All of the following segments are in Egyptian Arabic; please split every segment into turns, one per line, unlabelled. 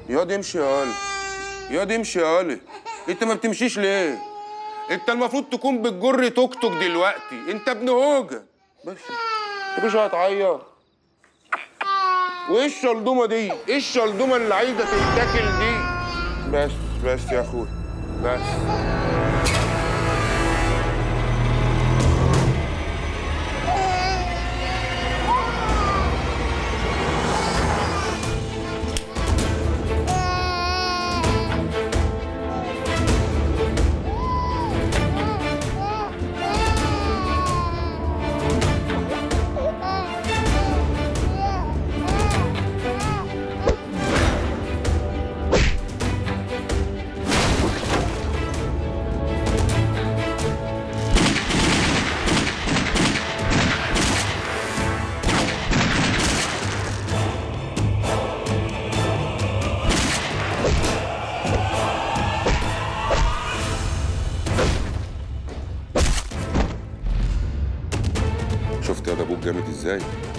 ياض امشي يا ولد ياض امشي يا ولد انت ما بتمشيش ليه انت المفروض تكون بتجر توك توك دلوقتي انت ابن هوجه بس انت مش هتعيط وايه الشلدومه دي ايه الشلدومه اللي عايزه تتاكل دي بس بس يا اخويا بس شفت يا ابوك جامد ازاي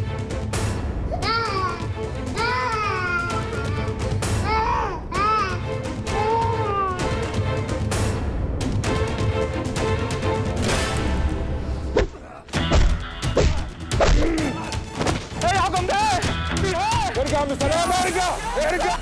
ايه يا حكم ده ايه
ارجع بسلامه ارجع ارجع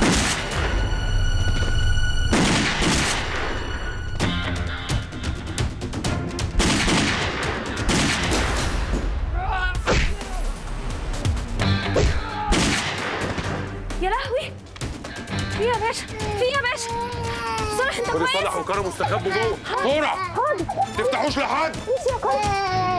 يا لهوي في يا باشا في يا باشا صالح انت
خد
كويس
صالح وكرم واستخبوا جوه بسرعه
حاضر
تفتحوش لحد
ماشي يا كويس